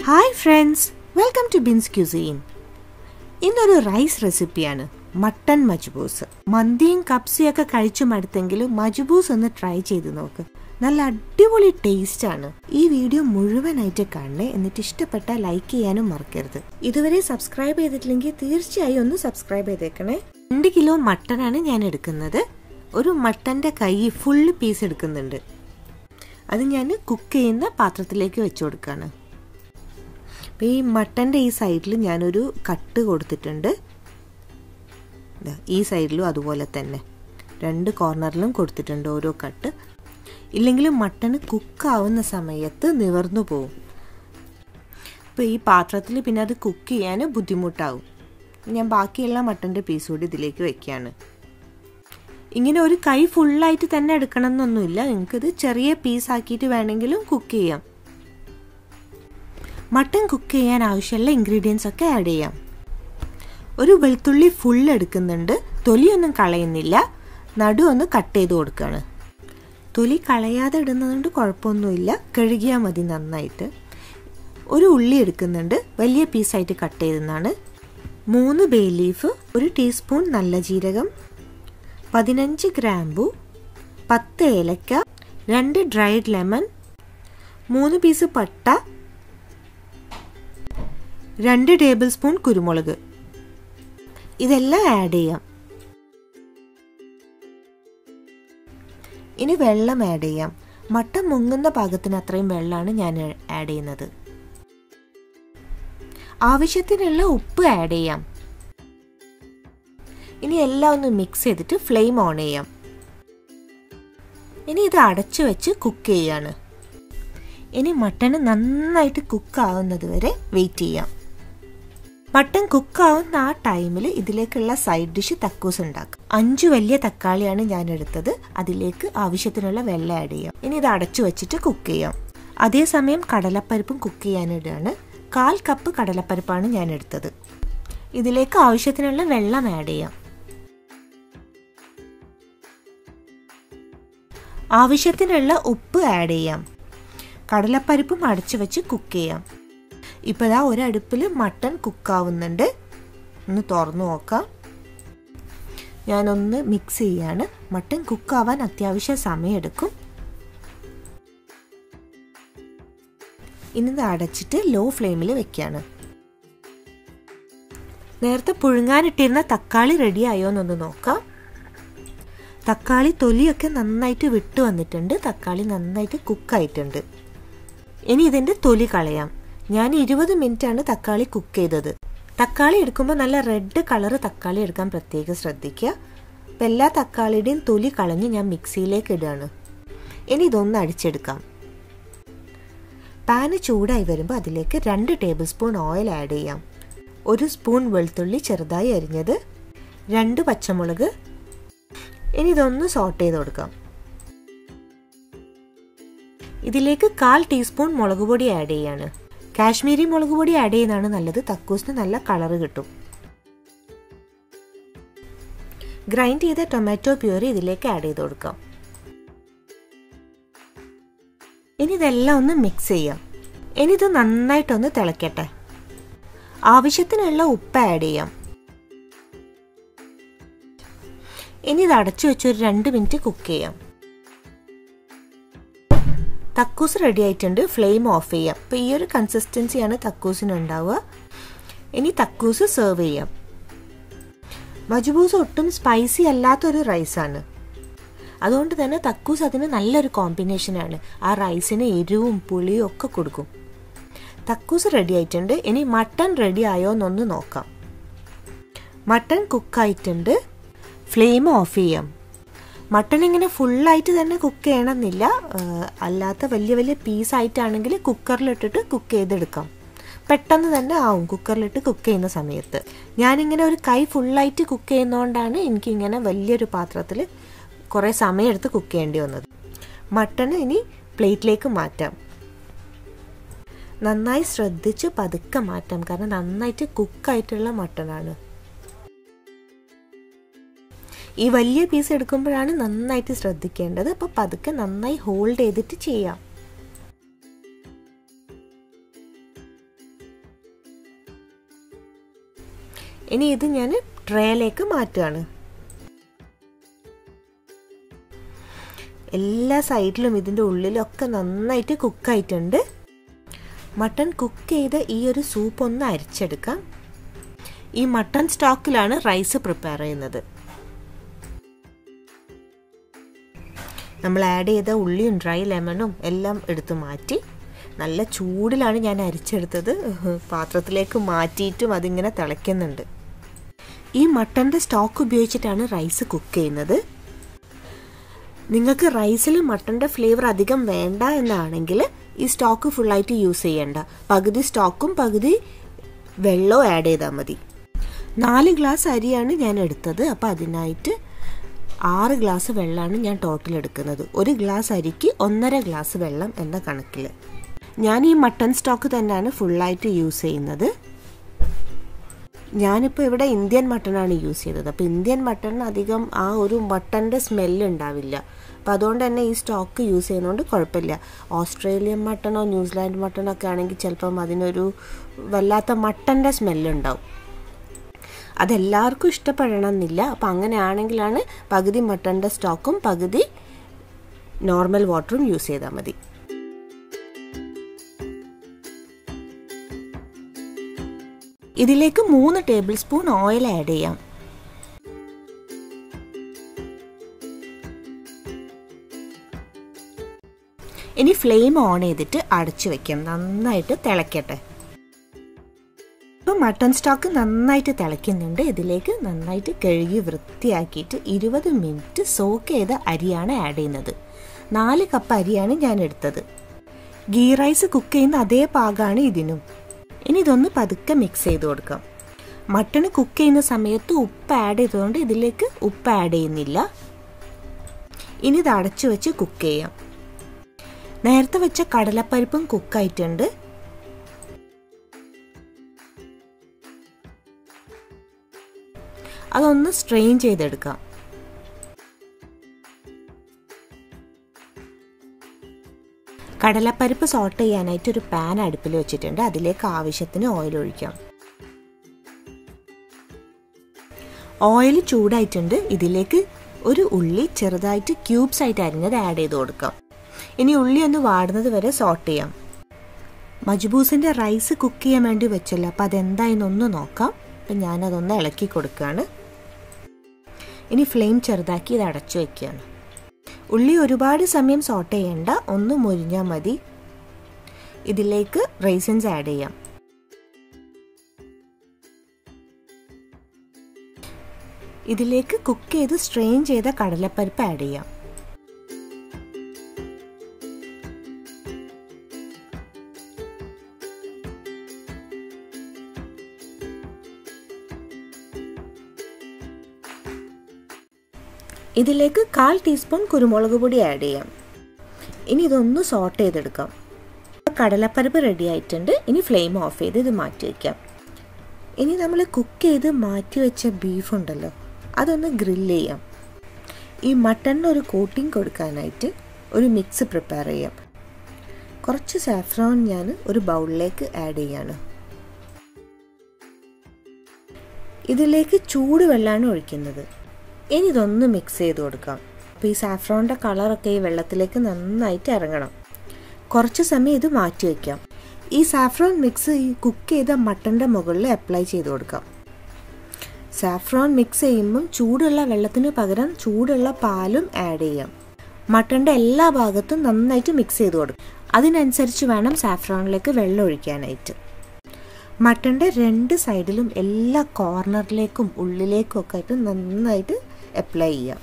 hi friends welcome to Bins cuisine ഇന്നൊരു rice റെസിപ്പിയാണ് mutton മജ്ബൂസ് മന്തിയും കപ്സിയും ഒക്കെ കഴിച്ചു മടുത്തെങ്കിലും മജ്ബൂസ് ഒന്ന് ട്രൈ ചെയ്ത് നോക്ക് നല്ല അടിപൊളി ടേസ്റ്റ് ആണ് ഈ വീഡിയോ മുഴുവനായിട്ട് കാണണേ എന്നിട്ട് ഇഷ്ടപ്പെട്ട ലൈക്ക് ചെയ്യാനും മറക്കരുത് ഇതുവരെ സബ്സ്ക്രൈബ് ചെയ്തിട്ടില്ലെങ്കിൽ തീർച്ചയായും ഒന്ന് സബ്സ്ക്രൈബ് ചെയ്തേക്കണേ രണ്ട് കിലോ മട്ടനാണ് ഞാൻ എടുക്കുന്നത് ഒരു മട്ടൻ്റെ കൈ ഫുള്ള് പീസ് എടുക്കുന്നുണ്ട് അത് ഞാൻ കുക്ക് ചെയ്യുന്ന പാത്രത്തിലേക്ക് വെച്ച് കൊടുക്കുകയാണ് അപ്പോൾ ഈ മട്ടൻ്റെ ഈ സൈഡിൽ ഞാനൊരു കട്ട് കൊടുത്തിട്ടുണ്ട് ഈ സൈഡിലും അതുപോലെ തന്നെ രണ്ട് കോർണറിലും കൊടുത്തിട്ടുണ്ട് ഓരോ കട്ട് ഇല്ലെങ്കിലും മട്ടൺ കുക്കാവുന്ന സമയത്ത് നിവർന്നു പോവും അപ്പോൾ ഈ പാത്രത്തിൽ പിന്നെ അത് കുക്ക് ചെയ്യാൻ ബുദ്ധിമുട്ടാവും ഞാൻ ബാക്കിയുള്ള മട്ടൻ്റെ പീസ് കൂടി ഇതിലേക്ക് വെക്കുകയാണ് ഇങ്ങനെ ഒരു കൈ ഫുള്ളായിട്ട് തന്നെ എടുക്കണം എന്നൊന്നുമില്ല നിങ്ങൾക്കിത് ചെറിയ പീസാക്കിയിട്ട് വേണമെങ്കിലും കുക്ക് ചെയ്യാം മട്ടൺ കുക്ക് ചെയ്യാൻ ആവശ്യമുള്ള ഇൻഗ്രീഡിയൻസ് ഒക്കെ ആഡ് ചെയ്യാം ഒരു വെളുത്തുള്ളി ഫുൾ എടുക്കുന്നുണ്ട് തൊലിയൊന്നും കളയുന്നില്ല നടു ഒന്ന് കട്ട് ചെയ്ത് കൊടുക്കുകയാണ് തൊലി കളയാതെ ഇടുന്നതുകൊണ്ട് കുഴപ്പമൊന്നുമില്ല കഴുകിയാൽ മതി നന്നായിട്ട് ഒരു ഉള്ളി എടുക്കുന്നുണ്ട് വലിയ പീസായിട്ട് കട്ട് ചെയ്തെന്നാണ് മൂന്ന് ബേ ലീഫ് ഒരു ടീസ്പൂൺ നല്ല ജീരകം പതിനഞ്ച് ഗ്രാമ്പു പത്ത് ഏലക്ക രണ്ട് ഡ്രൈഡ് ലെമൺ മൂന്ന് പീസ് പട്ട രണ്ട് ടേബിൾ സ്പൂൺ കുരുമുളക് ഇതെല്ലാം ആഡ് ചെയ്യാം ഇനി വെള്ളം ആഡ് ചെയ്യാം മട്ട മുങ്ങുന്ന പാകത്തിന് അത്രയും വെള്ളമാണ് ഞാൻ ആഡ് ചെയ്യുന്നത് ആവശ്യത്തിനുള്ള ഉപ്പ് ആഡ് ചെയ്യാം ഇനി എല്ലാം ഒന്ന് മിക്സ് ചെയ്തിട്ട് ഫ്ലെയിം ഓൺ ചെയ്യാം ഇനി ഇത് അടച്ചു വെച്ച് കുക്ക് ചെയ്യാണ് ഇനി മട്ടൺ നന്നായിട്ട് കുക്ക് ആവുന്നത് വരെ വെയിറ്റ് ചെയ്യാം മട്ടൺ കുക്കാവുന്ന ആ ടൈമിൽ ഇതിലേക്കുള്ള സൈഡ് ഡിഷ് തക്കൂസ് ഉണ്ടാക്കും അഞ്ചു വലിയ തക്കാളിയാണ് ഞാൻ എടുത്തത് അതിലേക്ക് ആവശ്യത്തിനുള്ള വെള്ളം ആഡ് ചെയ്യാം ഇനി ഇത് അടച്ചു വെച്ചിട്ട് കുക്ക് ചെയ്യാം അതേസമയം കടലപ്പരിപ്പും കുക്ക് ചെയ്യാനിടുകയാണ് കാൽ കപ്പ് കടലപ്പരിപ്പാണ് ഞാൻ എടുത്തത് ഇതിലേക്ക് ആവശ്യത്തിനുള്ള വെള്ളം ആഡ് ചെയ്യാം ആവശ്യത്തിനുള്ള ഉപ്പ് ആഡ് ചെയ്യാം കടലപ്പരിപ്പും അടച്ചു വെച്ച് കുക്ക് ചെയ്യാം ഇപ്പോൾ ഇതാ ഒരടുപ്പിൽ മട്ടൺ കുക്കാവുന്നുണ്ട് ഒന്ന് തുറന്നു നോക്കാം ഞാനൊന്ന് മിക്സ് ചെയ്യാണ് മട്ടൺ കുക്കാവാൻ അത്യാവശ്യം സമയമെടുക്കും ഇനി ഇത് അടച്ചിട്ട് ലോ ഫ്ലെയിമിൽ വെക്കുകയാണ് നേരത്തെ പുഴുങ്ങാനിട്ടിരുന്ന തക്കാളി റെഡി ആയോ എന്നൊന്ന് നോക്കാം തക്കാളി തൊലിയൊക്കെ നന്നായിട്ട് വിട്ടു വന്നിട്ടുണ്ട് തക്കാളി നന്നായിട്ട് കുക്കായിട്ടുണ്ട് ഇനി ഇതിൻ്റെ തൊലി കളയാം ഞാൻ ഇരുപത് ആണ് തക്കാളി കുക്ക് ചെയ്തത് തക്കാളി എടുക്കുമ്പോൾ നല്ല റെഡ് കളർ തക്കാളി എടുക്കാൻ പ്രത്യേകം ശ്രദ്ധിക്കുക അപ്പം എല്ലാ തക്കാളിയുടെയും തൊലി കളഞ്ഞ് ഞാൻ മിക്സിയിലേക്ക് ഇടുകയാണ് ഇനി ഇതൊന്ന് അടിച്ചെടുക്കാം പാന് ചൂടായി വരുമ്പോൾ അതിലേക്ക് രണ്ട് ടേബിൾ സ്പൂൺ ഓയിൽ ആഡ് ചെയ്യാം ഒരു സ്പൂൺ വെളുത്തുള്ളി ചെറുതായി അരിഞ്ഞത് രണ്ട് പച്ചമുളക് ഇനി ഇതൊന്ന് സോട്ട് ചെയ്ത് കൊടുക്കാം ഇതിലേക്ക് കാൽ ടീസ്പൂൺ മുളക് പൊടി ആഡ് ചെയ്യാണ് കാശ്മീരി മുളക് പൊടി ആഡ് ചെയ്യുന്നതാണ് നല്ലത് തക്കൂസിന് നല്ല കളറ് കിട്ടും ഗ്രൈൻഡ് ചെയ്ത ടൊമാറ്റോ പ്യൂരി ഇതിലേക്ക് ആഡ് ചെയ്ത് കൊടുക്കാം ഇനി ഇതെല്ലാം ഒന്ന് മിക്സ് ചെയ്യാം ഇനി ഇത് നന്നായിട്ടൊന്ന് തിളക്കട്ടെ ആവശ്യത്തിനുള്ള ഉപ്പ് ആഡ് ചെയ്യാം ഇനി ഇത് അടച്ചു വെച്ച് ഒരു രണ്ട് മിനിറ്റ് കുക്ക് ചെയ്യാം തക്കൂസ് റെഡി ആയിട്ടുണ്ട് ഫ്ലെയിം ഓഫ് ചെയ്യാം അപ്പോൾ ഈ ഒരു കൺസിസ്റ്റൻസിയാണ് തക്കൂസിന് ഉണ്ടാവുക ഇനി തക്കൂസ് സെർവ് ചെയ്യാം മജുബൂസ് ഒട്ടും സ്പൈസി അല്ലാത്തൊരു റൈസാണ് അതുകൊണ്ട് തന്നെ തക്കൂസ് അതിന് നല്ലൊരു കോമ്പിനേഷനാണ് ആ റൈസിന് എരിവും പുളിയും ഒക്കെ കൊടുക്കും തക്കൂസ് റെഡി ആയിട്ടുണ്ട് ഇനി മട്ടൺ റെഡി ആയോ എന്നൊന്ന് നോക്കാം മട്ടൺ കുക്കായിട്ടുണ്ട് ഫ്ലെയിം ഓഫ് ചെയ്യാം മട്ടൺ ഇങ്ങനെ ഫുള്ളായിട്ട് തന്നെ കുക്ക് ചെയ്യണമെന്നില്ല അല്ലാത്ത വലിയ വലിയ പീസായിട്ടാണെങ്കിൽ കുക്കറിലിട്ടിട്ട് കുക്ക് ചെയ്തെടുക്കാം പെട്ടെന്ന് തന്നെ ആവും കുക്കറിലിട്ട് കുക്ക് ചെയ്യുന്ന സമയത്ത് ഞാനിങ്ങനെ ഒരു കൈ ഫുള്ളായിട്ട് കുക്ക് ചെയ്യുന്നതുകൊണ്ടാണ് എനിക്കിങ്ങനെ വലിയൊരു പാത്രത്തിൽ കുറേ സമയമെടുത്ത് കുക്ക് ചെയ്യേണ്ടി വന്നത് മട്ടൺ ഇനി പ്ലേറ്റിലേക്ക് മാറ്റാം നന്നായി ശ്രദ്ധിച്ച് പതുക്കെ മാറ്റാം കാരണം നന്നായിട്ട് കുക്കായിട്ടുള്ള മട്ടണാണ് ഈ വലിയ പീസ് എടുക്കുമ്പോഴാണ് നന്നായിട്ട് ശ്രദ്ധിക്കേണ്ടത് അപ്പോൾ പതുക്കെ നന്നായി ഹോൾഡ് ചെയ്തിട്ട് ചെയ്യാം ഇനി ഇത് ഞാൻ ട്രേയിലേക്ക് മാറ്റുകയാണ് എല്ലാ സൈഡിലും ഇതിൻ്റെ ഉള്ളിലൊക്കെ നന്നായിട്ട് കുക്കായിട്ടുണ്ട് മട്ടൺ കുക്ക് ചെയ്ത ഈ ഒരു സൂപ്പ് ഒന്ന് അരിച്ചെടുക്കാം ഈ മട്ടൺ സ്റ്റോക്കിലാണ് റൈസ് പ്രിപ്പയർ ചെയ്യുന്നത് നമ്മൾ ആഡ് ചെയ്ത ഉള്ളിയും ഡ്രൈ ലെമണും എല്ലാം എടുത്ത് മാറ്റി നല്ല ചൂടിലാണ് ഞാൻ അരിച്ചെടുത്തത് പാത്രത്തിലേക്ക് മാറ്റിയിട്ടും അതിങ്ങനെ തിളയ്ക്കുന്നുണ്ട് ഈ മട്ടൻ്റെ സ്റ്റോക്ക് ഉപയോഗിച്ചിട്ടാണ് റൈസ് കുക്ക് ചെയ്യുന്നത് നിങ്ങൾക്ക് റൈസിൽ മട്ടൻ്റെ ഫ്ലേവർ അധികം വേണ്ട എന്നാണെങ്കിൽ ഈ സ്റ്റോക്ക് ഫുള്ളായിട്ട് യൂസ് ചെയ്യണ്ട പകുതി സ്റ്റോക്കും പകുതി വെള്ളവും ആഡ് ചെയ്താൽ മതി നാല് ഗ്ലാസ് അരിയാണ് ഞാൻ എടുത്തത് അപ്പോൾ അതിനായിട്ട് ആറ് ഗ്ലാസ് വെള്ളമാണ് ഞാൻ ടോട്ടൽ എടുക്കുന്നത് ഒരു ഗ്ലാസ് അരിക്ക് ഒന്നര ഗ്ലാസ് വെള്ളം എന്ന കണക്കിൽ ഞാൻ ഈ മട്ടൺ സ്റ്റോക്ക് തന്നെയാണ് ഫുള്ളായിട്ട് യൂസ് ചെയ്യുന്നത് ഞാനിപ്പോൾ ഇവിടെ ഇന്ത്യൻ മട്ടണാണ് യൂസ് ചെയ്തത് അപ്പോൾ ഇന്ത്യൻ മട്ടണിന് അധികം ആ ഒരു മട്ടൻ്റെ സ്മെല്ല് ഉണ്ടാവില്ല അപ്പം അതുകൊണ്ട് തന്നെ ഈ സ്റ്റോക്ക് യൂസ് ചെയ്യുന്നതുകൊണ്ട് കുഴപ്പമില്ല ഓസ്ട്രേലിയൻ മട്ടണോ ന്യൂസിലാൻഡ് മട്ടണോ ഒക്കെ ആണെങ്കിൽ ചിലപ്പം അതിനൊരു വല്ലാത്ത മട്ടൻ്റെ സ്മെല്ലുണ്ടാവും അതെല്ലാവർക്കും ഇഷ്ടപ്പെടണം എന്നില്ല അപ്പം അങ്ങനെയാണെങ്കിലാണ് പകുതി മട്ടൻ്റെ സ്റ്റോക്കും പകുതി നോർമൽ വാട്ടറും യൂസ് ചെയ്താൽ മതി ഇതിലേക്ക് മൂന്ന് ടേബിൾ സ്പൂൺ ഓയിൽ ആഡ് ചെയ്യാം ഇനി ഫ്ലെയിം ഓൺ ചെയ്തിട്ട് അടച്ചു വെക്കാം നന്നായിട്ട് തിളയ്ക്കട്ടെ ഇപ്പം മട്ടൺ സ്റ്റോക്ക് നന്നായിട്ട് തിളയ്ക്കുന്നുണ്ട് ഇതിലേക്ക് നന്നായിട്ട് കഴുകി വൃത്തിയാക്കിയിട്ട് ഇരുപത് മിനിറ്റ് സോക്ക് ചെയ്ത അരിയാണ് ആഡ് ചെയ്യുന്നത് നാല് കപ്പ് അരിയാണ് ഞാൻ എടുത്തത് ഗീ റൈസ് കുക്ക് ചെയ്യുന്ന അതേ പാകമാണ് ഇതിനും ഇനി ഇതൊന്ന് പതുക്കെ മിക്സ് ചെയ്ത് കൊടുക്കാം മട്ടൺ കുക്ക് ചെയ്യുന്ന സമയത്ത് ഉപ്പ് ആഡ് ചെയ്തതുകൊണ്ട് ഇതിലേക്ക് ഉപ്പ് ആഡ് ചെയ്യുന്നില്ല ഇനി ഇത് അടച്ചു വെച്ച് കുക്ക് ചെയ്യാം നേരത്തെ വെച്ച കടലപ്പരിപ്പും കുക്കായിട്ടുണ്ട് അതൊന്ന് സ്ട്രെയിൻ ചെയ്തെടുക്കാം കടലപ്പരിപ്പ് സോട്ട് ചെയ്യാനായിട്ട് ഒരു പാൻ അടുപ്പിൽ വെച്ചിട്ടുണ്ട് അതിലേക്ക് ആവശ്യത്തിന് ഓയിൽ ഒഴിക്കാം ഓയിൽ ചൂടായിട്ടുണ്ട് ഇതിലേക്ക് ഒരു ഉള്ളി ചെറുതായിട്ട് ക്യൂബ്സ് ആയിട്ട് അരിഞ്ഞത് ആഡ് ചെയ്ത് കൊടുക്കാം ഇനി ഉള്ളി ഒന്ന് വാടുന്നത് വരെ സോട്ട് ചെയ്യാം മജ്ബൂസിൻ്റെ റൈസ് കുക്ക് ചെയ്യാൻ വേണ്ടി വെച്ചല്ലോ അപ്പോൾ അതെന്തായെന്നൊന്ന് നോക്കാം അപ്പം ഞാനതൊന്ന് ഇളക്കി കൊടുക്കുകയാണ് ഇനി ഫ്ലെയിം ചെറുതാക്കി ഇത് അടച്ചു വയ്ക്കുകയാണ് ഉള്ളി ഒരുപാട് സമയം സോട്ട് ചെയ്യേണ്ട ഒന്ന് മുരിഞ്ഞാൽ മതി ഇതിലേക്ക് റൈസൻസ് ആഡ് ചെയ്യാം ഇതിലേക്ക് കുക്ക് ചെയ്ത് സ്ട്രെയിൻ ചെയ്ത കടലപ്പരിപ്പ് ആഡ് ചെയ്യാം ഇതിലേക്ക് കാൽ ടീസ്പൂൺ കുരുമുളക് പൊടി ആഡ് ചെയ്യാം ഇനി ഇതൊന്ന് സോട്ട് ചെയ്തെടുക്കാം കടലപ്പരിപ്പ് റെഡി ആയിട്ടുണ്ട് ഇനി ഫ്ലെയിം ഓഫ് ചെയ്ത് ഇത് മാറ്റി വയ്ക്കാം ഇനി നമ്മൾ കുക്ക് ചെയ്ത് മാറ്റി വെച്ച ബീഫ് ഉണ്ടല്ലോ അതൊന്ന് ഗ്രില്ല് ചെയ്യാം ഈ മട്ടണിന് ഒരു കോട്ടിംഗ് കൊടുക്കാനായിട്ട് ഒരു മിക്സ് പ്രിപ്പയർ ചെയ്യാം കുറച്ച് സാഫ്രോൺ ഞാൻ ഒരു ബൗളിലേക്ക് ആഡ് ചെയ്യാണ് ഇതിലേക്ക് ചൂടുവെള്ളമാണ് ഒഴിക്കുന്നത് ഇനി ഇതൊന്ന് മിക്സ് ചെയ്ത് കൊടുക്കാം അപ്പോൾ ഈ സാഫ്രോണിൻ്റെ കളറൊക്കെ ഈ വെള്ളത്തിലേക്ക് നന്നായിട്ട് ഇറങ്ങണം കുറച്ച് സമയം ഇത് മാറ്റി വയ്ക്കാം ഈ സാഫ്രോൺ മിക്സ് ഈ കുക്ക് ചെയ്ത മട്ടൻ്റെ മുകളിൽ അപ്ലൈ ചെയ്ത് കൊടുക്കാം സാഫ്രോൺ മിക്സ് ചെയ്യുമ്പം ചൂടുള്ള വെള്ളത്തിന് പകരം ചൂടുള്ള പാലും ആഡ് ചെയ്യാം മട്ടൻ്റെ എല്ലാ ഭാഗത്തും നന്നായിട്ട് മിക്സ് ചെയ്ത് കൊടുക്കും അതിനനുസരിച്ച് വേണം സാഫ്രോണിലേക്ക് വെള്ളം ഒഴിക്കാനായിട്ട് മട്ടൻ്റെ രണ്ട് സൈഡിലും എല്ലാ കോർണറിലേക്കും ഉള്ളിലേക്കും ഒക്കെ ആയിട്ട് നന്നായിട്ട് അപ്ലൈ ചെയ്യാം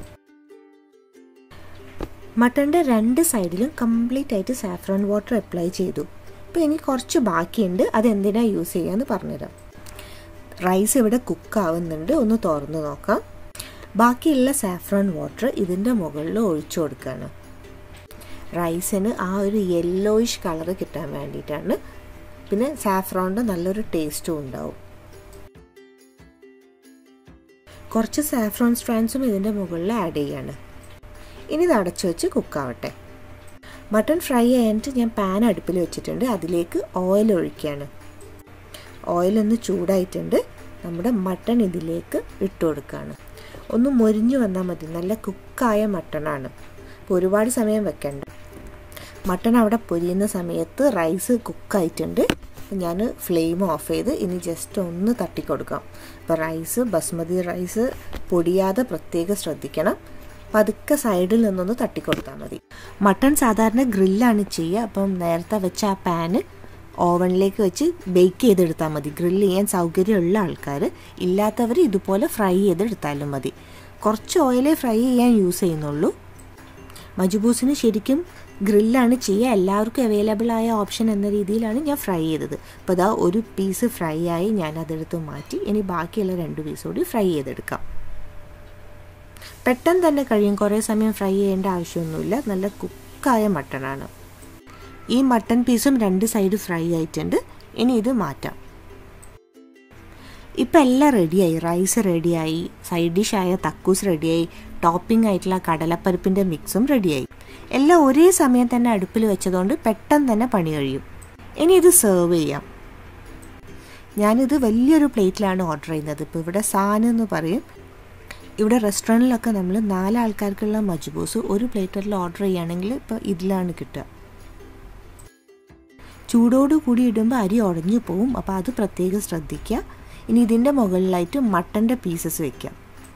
മട്ടൻ്റെ രണ്ട് സൈഡിലും കംപ്ലീറ്റ് ആയിട്ട് സാഫ്രോൺ വാട്ടർ അപ്ലൈ ചെയ്തു അപ്പോൾ ഇനി കുറച്ച് ബാക്കിയുണ്ട് അതെന്തിനാ യൂസ് ചെയ്യാമെന്ന് പറഞ്ഞുതരാം റൈസ് ഇവിടെ കുക്ക് ആവുന്നുണ്ട് ഒന്ന് തുറന്ന് നോക്കാം ബാക്കിയുള്ള സാഫ്രോൺ വാട്ടർ ഇതിൻ്റെ മുകളിൽ ഒഴിച്ചു കൊടുക്കുകയാണ് റൈസിന് ആ ഒരു യെല്ലോയിഷ് കളർ കിട്ടാൻ വേണ്ടിയിട്ടാണ് പിന്നെ സാഫ്രോണിൻ്റെ നല്ലൊരു ടേസ്റ്റും ഉണ്ടാവും കുറച്ച് സാഫ്രോൺ സ്ട്രാൻസും ഇതിൻ്റെ മുകളിൽ ആഡ് ചെയ്യാണ് ഇനി ഇത് അടച്ചു വെച്ച് കുക്കാവട്ടെ മട്ടൺ ഫ്രൈ ചെയ്യാനായിട്ട് ഞാൻ പാൻ അടുപ്പിൽ വെച്ചിട്ടുണ്ട് അതിലേക്ക് ഓയിൽ ഒഴിക്കുകയാണ് ഓയിൽ ഒന്ന് ചൂടായിട്ടുണ്ട് നമ്മുടെ മട്ടൺ ഇതിലേക്ക് ഇട്ട് കൊടുക്കുകയാണ് ഒന്ന് മൊരിഞ്ഞു വന്നാൽ മതി നല്ല കുക്കായ മട്ടണാണ് അപ്പോൾ ഒരുപാട് സമയം വെക്കണ്ട മട്ടൺ അവിടെ പൊരിയുന്ന സമയത്ത് റൈസ് കുക്കായിട്ടുണ്ട് ഞാൻ ഫ്ലെയിം ഓഫ് ചെയ്ത് ഇനി ജസ്റ്റ് ഒന്ന് തട്ടിക്കൊടുക്കാം അപ്പോൾ റൈസ് ബസ്മതി റൈസ് പൊടിയാതെ പ്രത്യേകം ശ്രദ്ധിക്കണം പതുക്കെ സൈഡിൽ നിന്നൊന്ന് തട്ടിക്കൊടുത്താൽ മതി മട്ടൺ സാധാരണ ഗ്രില്ലാണ് ചെയ്യുക അപ്പം നേരത്തെ വെച്ച ആ പാന് ഓവനിലേക്ക് വെച്ച് ബേക്ക് ചെയ്തെടുത്താൽ മതി ഗ്രില്ല് ചെയ്യാൻ സൗകര്യമുള്ള ആൾക്കാർ ഇല്ലാത്തവർ ഇതുപോലെ ഫ്രൈ ചെയ്തെടുത്താലും മതി കുറച്ച് ഓയിലേ ഫ്രൈ ചെയ്യാൻ യൂസ് ചെയ്യുന്നുള്ളൂ മജുബൂസിന് ശരിക്കും ഗ്രില്ലാണ് ചെയ്യുക എല്ലാവർക്കും അവൈലബിൾ ആയ ഓപ്ഷൻ എന്ന രീതിയിലാണ് ഞാൻ ഫ്രൈ ചെയ്തത് അപ്പോൾ ഇതാ ഒരു പീസ് ഫ്രൈ ആയി ഞാൻ അതെടുത്ത് മാറ്റി ഇനി ബാക്കിയുള്ള രണ്ട് പീസ് കൂടി ഫ്രൈ ചെയ്തെടുക്കാം പെട്ടെന്ന് തന്നെ കഴിയും കുറേ സമയം ഫ്രൈ ചെയ്യേണ്ട ആവശ്യമൊന്നുമില്ല നല്ല കുക്കായ മട്ടണാണ് ഈ മട്ടൺ പീസും രണ്ട് സൈഡ് ഫ്രൈ ആയിട്ടുണ്ട് ഇനി ഇത് മാറ്റാം ഇപ്പം എല്ലാം റെഡിയായി റൈസ് റെഡിയായി സൈഡ് ഡിഷായ തക്കൂസ് റെഡിയായി ടോപ്പിംഗ് ആയിട്ടുള്ള കടലപ്പരിപ്പിൻ്റെ മിക്സും റെഡിയായി എല്ലാം ഒരേ സമയം തന്നെ അടുപ്പിൽ വെച്ചതുകൊണ്ട് പെട്ടെന്ന് തന്നെ പണി കഴിയും ഇനി ഇത് സെർവ് ചെയ്യാം ഞാനിത് വലിയൊരു പ്ലേറ്റിലാണ് ഓർഡർ ചെയ്യുന്നത് ഇപ്പോൾ ഇവിടെ സാൻ എന്ന് പറയും ഇവിടെ റെസ്റ്റോറൻറ്റിലൊക്കെ നമ്മൾ നാല് ആൾക്കാർക്കുള്ള മജ്ബൂസ് ഒരു പ്ലേറ്റിൽ ഓർഡർ ചെയ്യുകയാണെങ്കിൽ ഇപ്പോൾ ഇതിലാണ് കിട്ടുക ചൂടോട് കൂടി ഇടുമ്പോൾ അരി ഉടഞ്ഞു പോവും അപ്പോൾ അത് പ്രത്യേകം ശ്രദ്ധിക്കുക ഇനി ഇതിൻ്റെ മുകളിലായിട്ട് മട്ടൻ്റെ പീസസ് വെക്കാം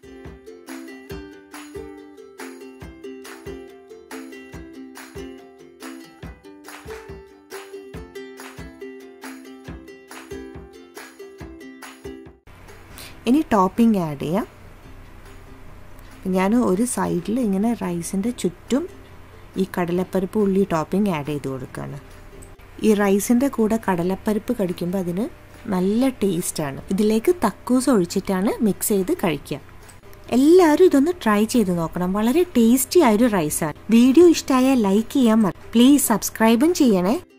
ഇനി ടോപ്പിംഗ് ആഡ് ചെയ്യാം ഞാൻ ഒരു സൈഡിൽ ഇങ്ങനെ റൈസിൻ്റെ ചുറ്റും ഈ കടലപ്പരിപ്പ് ഉള്ളി ടോപ്പിംഗ് ആഡ് ചെയ്ത് കൊടുക്കുകയാണ് ഈ റൈസിൻ്റെ കൂടെ കടലപ്പരിപ്പ് കടിക്കുമ്പോൾ അതിന് നല്ല ടേസ്റ്റാണ് ഇതിലേക്ക് തക്കൂസ് ഒഴിച്ചിട്ടാണ് മിക്സ് ചെയ്ത് കഴിക്കുക എല്ലാവരും ഇതൊന്ന് ട്രൈ ചെയ്ത് നോക്കണം വളരെ ടേസ്റ്റി ആയൊരു റൈസാണ് വീഡിയോ ഇഷ്ടമായാൽ ലൈക്ക് ചെയ്യാൻ മറ പ്ലീസ് സബ്സ്ക്രൈബും ചെയ്യണേ